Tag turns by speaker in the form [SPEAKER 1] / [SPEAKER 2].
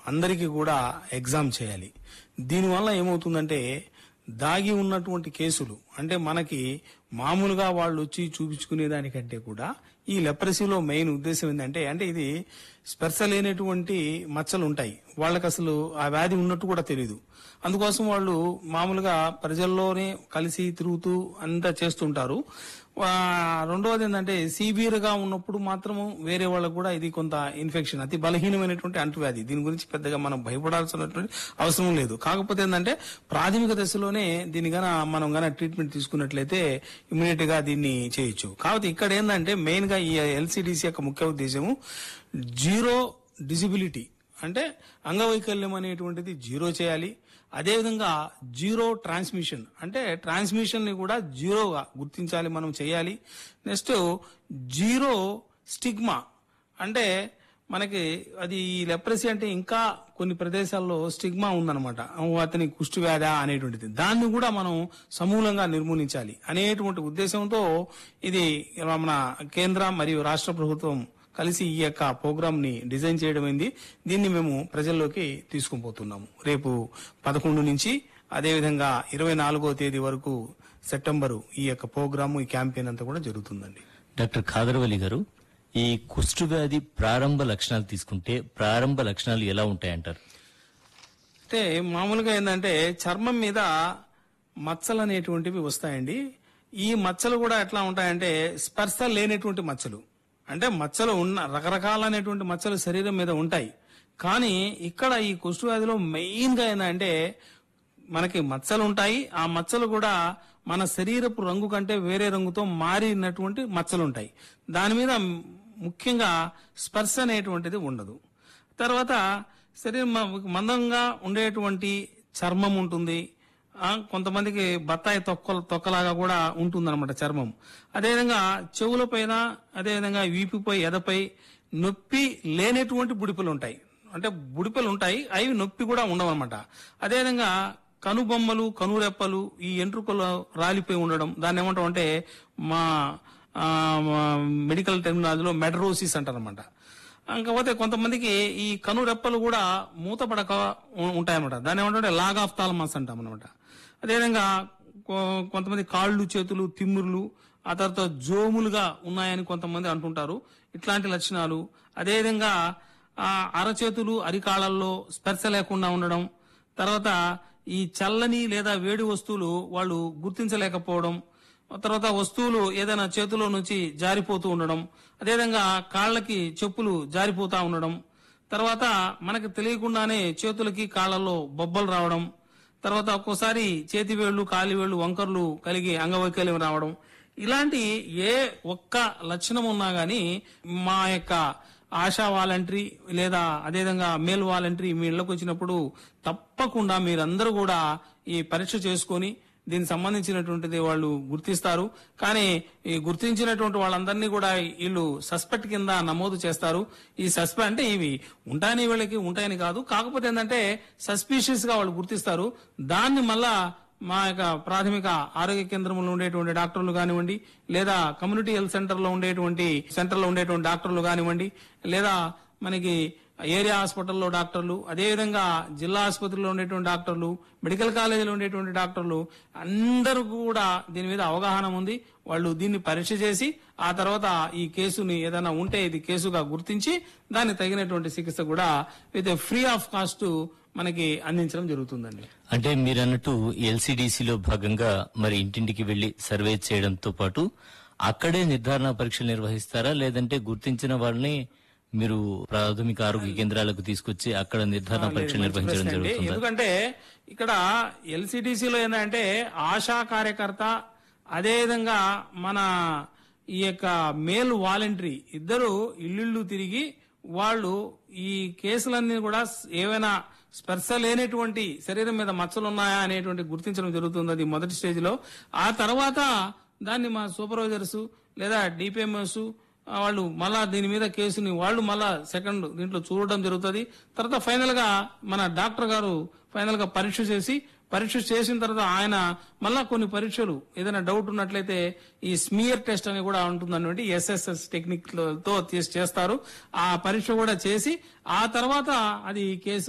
[SPEAKER 1] అందరికీ కూడా ఎగ్జామ్ చేయాలి దీనివల్ల ఏమవుతుందంటే దాగి ఉన్నటువంటి కేసులు అంటే మనకి మామూలుగా వాళ్ళు వచ్చి చూపించుకునే దానికంటే కూడా ఈ లెప్రసీలో మెయిన్ ఉద్దేశం ఏంటంటే అంటే ఇది స్పెర్శ లేనటువంటి మచ్చలు ఉంటాయి వాళ్ళకి అసలు ఆ వ్యాధి ఉన్నట్టు కూడా తెలియదు అందుకోసం వాళ్ళు మామూలుగా ప్రజల్లోనే కలిసి తిరుగుతూ అంతా చేస్తుంటారు ఆ, రెండవది ఏంటంటే సివియర్ గా ఉన్నప్పుడు మాత్రము వేరే వాళ్ళకు కూడా ఇది కొంత ఇన్ఫెక్షన్ అతి బలహీనమైనటువంటి అంటువ్యాధి దీని గురించి పెద్దగా మనం భయపడాల్సినటువంటి అవసరం లేదు కాకపోతే ఏంటంటే ప్రాథమిక దశలోనే దీని గన మనం గన ట్రీట్మెంట్ తీసుకున్నట్లయితే ఇమీడియట్ గా దీన్ని చేయొచ్చు కాబట్టి ఇక్కడ ఏంటంటే మెయిన్ గా ఈ ఎల్సిడిసి యొక్క ముఖ్య ఉద్దేశము జీరో డిజిబిలిటీ అంటే అంగవైకల్యం అనేటువంటిది జీరో చేయాలి అదేవిధంగా జీరో ట్రాన్స్మిషన్ అంటే ట్రాన్స్మిషన్ ని కూడా జీరోగా గుర్తించాలి మనం చేయాలి నెక్స్ట్ జీరో స్టిగ్మా అంటే మనకి అది లెప్రసీ అంటే ఇంకా కొన్ని ప్రదేశాల్లో స్టిగ్మా ఉందన్నమాట ఓ అతని కుష్టి వ్యాధ అనేటువంటిది దాన్ని కూడా మనం సమూలంగా నిర్మూలించాలి అనేటువంటి ఉద్దేశంతో ఇది మన కేంద్ర మరియు రాష్ట్ర ప్రభుత్వం కలిసి ఈ యొక్క ప్రోగ్రామ్ ని డిజైన్ చేయడం అయింది దీన్ని మేము ప్రజల్లోకి తీసుకుపోతున్నాము రేపు పదకొండు నుంచి అదేవిధంగా ఇరవై నాలుగో తేదీ వరకు సెప్టెంబరు ఈ యొక్క ప్రోగ్రాము ఈ క్యాంపెయిన్ అంతా కూడా జరుగుతుందండి
[SPEAKER 2] డాక్టర్ ఖాదర్వలి గారు ఈ కుష్టు వ్యాధి ప్రారంభ లక్షణాలు తీసుకుంటే ప్రారంభ లక్షణాలు ఎలా ఉంటాయంటారు
[SPEAKER 1] అంటే మామూలుగా ఏంటంటే చర్మం మీద మచ్చలు అనేటువంటివి వస్తాయండి ఈ మచ్చలు కూడా ఎట్లా ఉంటాయంటే స్పర్శ లేనటువంటి మచ్చలు అంటే మచ్చలు ఉన్న రకరకాలైనటువంటి మచ్చలు శరీరం మీద ఉంటాయి కానీ ఇక్కడ ఈ కుష్టు వ్యాధిలో మెయిన్ గా ఏంటంటే మనకి మచ్చలు ఉంటాయి ఆ మచ్చలు కూడా మన శరీరపు రంగు కంటే వేరే రంగుతో మారినటువంటి మచ్చలు ఉంటాయి దాని మీద ముఖ్యంగా స్పర్శ అనేటువంటిది ఉండదు తర్వాత శరీరం మ- మందంగా ఉండేటువంటి చర్మం ఉంటుంది ఆ, కొంతమందికి బత్తాయి తొక్క తొక్కలాగా కూడా ఉంటుందన్నమాట చర్మం అదేవిధంగా చెవుల పైన అదేవిధంగా వీపుపై ఎదపై నొప్పి లేనటువంటి బుడిపలు ఉంటాయి అంటే బుడిపలు ఉంటాయి అవి నొప్పి కూడా ఉండవన్నమాట అదేవిధంగా కనుబొమ్మలు కనురెప్పలు ఈ ఎంట్రుకలు రాలిపోయి ఉండడం దాన్ని ఏమంటాం అంటే మా ఆ, మా మెడికల్ టెర్మినాలజీలో మెడరోసిస్ అంటారనమాట ఇంకపోతే కొంతమందికి ఈ కనురెప్పలు కూడా మూతపడక ఉ- ఉంటాయన్నమాట దాన్ని ఏమంటే లాగ్ ఆఫ్ తాలమాస్ అంటాం అనమాట అదేవిధంగా కొ- కొంతమంది కాళ్ళు చేతులు తిమ్మురులు ఆ తర్వాత జోములుగా ఉన్నాయని కొంతమంది అంటుంటారు ఇట్లాంటి లక్షణాలు అదేవిధంగా ఆ అరచేతులు అరికాళ్ళల్లో స్పర్శ లేకుండా ఉండడం తర్వాత ఈ చల్లని లేదా వేడి వస్తువులు వాళ్ళు గుర్తించలేకపోవడం తర్వాత వస్తువులు ఏదైనా చేతిలో నుంచి జారిపోతూ ఉండడం అదేవిధంగా కాళ్ళకి చెప్పులు జారిపోతా ఉండడం తర్వాత మనకి తెలియకుండానే చేతులకి కాళ్ళల్లో బొబ్బలు రావడం తర్వాత ఒక్కోసారి చేతి వేళ్లు కాలి వేళ్లు వంకర్లు కలిగి అంగవైకల్యం రావడం ఇలాంటి ఏ ఒక్క లక్షణం ఉన్నా గానీ మా యొక్క ఆశా వాలంటరీ లేదా అదేవిధంగా మేల్ వాలంటరీ మీ ఇళ్లకు వచ్చినప్పుడు తప్పకుండా మీరందరూ కూడా ఈ పరీక్ష చేసుకొని దీనికి సంబంధించినటువంటిది వాళ్ళు గుర్తిస్తారు కానీ ఈ గుర్తించినటువంటి వాళ్ళందరినీ కూడా వీళ్ళు సస్పెక్ట్ కింద నమోదు చేస్తారు ఈ సస్పెక్ట్ అంటే ఇవి ఉంటాయని వీళ్ళకి ఉంటాయని కాదు కాకపోతే ఏంటంటే సస్పీషియస్ గా వాళ్ళు గుర్తిస్తారు దాన్ని మళ్ళా మా యొక్క ప్రాథమిక ఆరోగ్య కేంద్రంలో ఉండేటువంటి డాక్టర్లు కానివ్వండి లేదా కమ్యూనిటీ హెల్త్ సెంటర్ లో ఉండేటువంటి సెంటర్ లో ఉండేటువంటి డాక్టర్లు కానివ్వండి లేదా మనకి ఏరియా హాస్పిటల్లో డాక్టర్లు అదేవిధంగా జిల్లా ఆసుపత్రిలో ఉండేటువంటి డాక్టర్లు మెడికల్ కాలేజీలో ఉండేటువంటి డాక్టర్లు అందరూ కూడా దీని మీద అవగాహన ఉంది వాళ్ళు దీన్ని పరీక్ష చేసి ఆ తర్వాత ఈ కేసుని ఏదైనా ఉంటే ఇది కేసుగా గుర్తించి దానికి తగినటువంటి చికిత్స కూడా విత్ ఫ్రీ ఆఫ్ కాస్ట్ మనకి అందించడం జరుగుతుందండి
[SPEAKER 2] అంటే మీరు అన్నట్టు ఎల్సిడిసిలో భాగంగా మరి ఇంటింటికి వెళ్లి సర్వే చేయడంతో పాటు అక్కడే నిర్ధారణ పరీక్షలు నిర్వహిస్తారా లేదంటే గుర్తించిన వాళ్ళని మీరు ప్రాథమిక ఆరోగ్య కేంద్రాలకు తీసుకొచ్చి అక్కడ నిర్ధారణ పరీక్షలు నిర్వహించడం
[SPEAKER 1] ప్రశ్న అండి.
[SPEAKER 2] జరుగుతుందా
[SPEAKER 1] ఎందుకంటే ఇక్కడ ఎల్సిడిసిలో ఏంటంటే ఆశా కార్యకర్త అదేవిధంగా మన ఈ యొక్క మేల్ వాలంటరీ ఇద్దరు ఇల్లు తిరిగి వాళ్ళు ఈ కేసులన్నీ కూడా ఏవైనా స్పర్శ లేనటువంటి శరీరం మీద మచ్చలు ఉన్నాయా అనేటువంటి గుర్తించడం జరుగుతుంది అది మొదటి స్టేజ్ లో ఆ తర్వాత దాన్ని మా సూపర్వైజర్స్ లేదా డిపిఎంఎస్ ఆ, వాళ్ళు మళ్ళా దీని మీద కేసుని వాళ్ళు మళ్ళా సెకండ్ దీంట్లో చూడడం జరుగుతుంది తర్వాత ఫైనల్ గా మన డాక్టర్ గారు ఫైనల్ గా పరీక్ష చేసి పరీక్ష చేసిన తర్వాత ఆయన మళ్ళా కొన్ని పరీక్షలు ఏదైనా డౌట్ ఉన్నట్లయితే ఈ స్మియర్ టెస్ట్ అని కూడా ఉంటుందన్నమాట ఎస్ఎస్ఎస్ టెక్నిక్ తో చేస్తారు ఆ పరీక్ష కూడా చేసి ఆ తర్వాత అది కేసు